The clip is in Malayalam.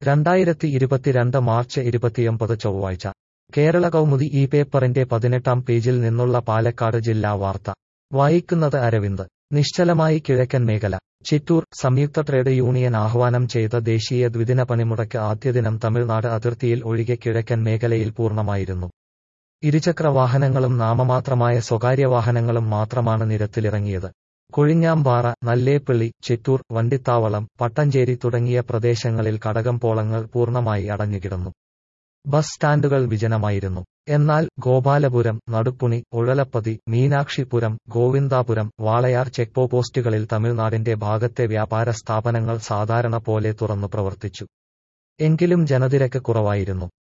രണ്ടായിരത്തി ഇരുപത്തിരണ്ട് മാർച്ച് ഇരുപത്തിയൊമ്പത് ചൊവ്വാഴ്ച കേരള കൗമുദി ഈ പേപ്പറിന്റെ പതിനെട്ടാം പേജിൽ നിന്നുള്ള പാലക്കാട് ജില്ലാ വാർത്ത വായിക്കുന്നത് അരവിന്ദ് നിശ്ചലമായി കിഴക്കൻ മേഖല ചിറ്റൂർ സംയുക്ത ട്രേഡ് യൂണിയൻ ആഹ്വാനം ചെയ്ത ദേശീയ ദ്വിദിന പണിമുടക്ക് ആദ്യദിനം തമിഴ്നാട് അതിർത്തിയിൽ ഒഴികെ കിഴക്കൻ മേഖലയിൽ പൂർണ്ണമായിരുന്നു ഇരുചക്ര വാഹനങ്ങളും നാമമാത്രമായ സ്വകാര്യ വാഹനങ്ങളും മാത്രമാണ് നിരത്തിലിറങ്ങിയത് കൊഴിഞ്ഞാമ്പാറ നല്ലേപ്പിള്ളി ചിറ്റൂർ വണ്ടിത്താവളം പട്ടഞ്ചേരി തുടങ്ങിയ പ്രദേശങ്ങളിൽ കടകംപോളങ്ങൾ പൂർണ്ണമായി അടഞ്ഞുകിടന്നു ബസ് സ്റ്റാൻഡുകൾ വിജനമായിരുന്നു എന്നാൽ ഗോപാലപുരം നടുപ്പുണി ഉഴലപ്പതി മീനാക്ഷിപുരം ഗോവിന്ദാപുരം വാളയാർ ചെക്ക് പോസ്റ്റുകളിൽ തമിഴ്നാടിന്റെ ഭാഗത്തെ വ്യാപാര സ്ഥാപനങ്ങൾ സാധാരണ പോലെ തുറന്നു പ്രവർത്തിച്ചു എങ്കിലും ജനതിരക്ക് കുറവായിരുന്നു